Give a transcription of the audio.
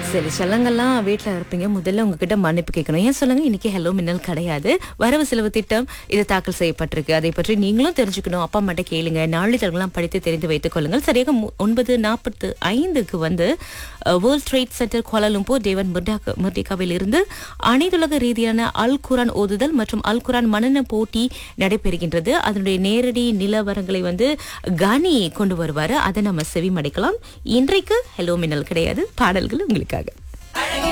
சரி செல்லங்கள்லாம் வீட்டில் இருப்பீங்க முதல்ல உங்ககிட்ட மன்னிப்பு கேட்கணும் ஏன் சொல்லுங்க இன்னைக்கு ஹலோ மின்னல் கிடையாது வரவு செலவு திட்டம் இது தாக்கல் செய்யப்பட்டிருக்கு அதை பற்றி நீங்களும் தெரிஞ்சுக்கணும் அப்பா அம்மாட்ட கேளுங்க நாளிதழ்கள்லாம் படித்து தெரிந்து வைத்துக் கொள்ளுங்கள் சரியாக மு- ஒன்பது நாற்பத்து ஐந்துக்கு வந்து வேர்ல்ட் ட்ரேட் சென்டர் கோலாலும்பூர் தேவன் முர்டாக முர்டிகாவில் இருந்து அனைத்துலக ரீதியான அல் குரான் ஓதுதல் மற்றும் அல் குரான் மனன போட்டி நடைபெறுகின்றது அதனுடைய நேரடி நிலவரங்களை வந்து கனி கொண்டு வருவாரு அதை நம்ம செவிமடைக்கலாம் இன்றைக்கு ஹலோ மின்னல் கிடையாது பாடல்கள் உங்களுக்காக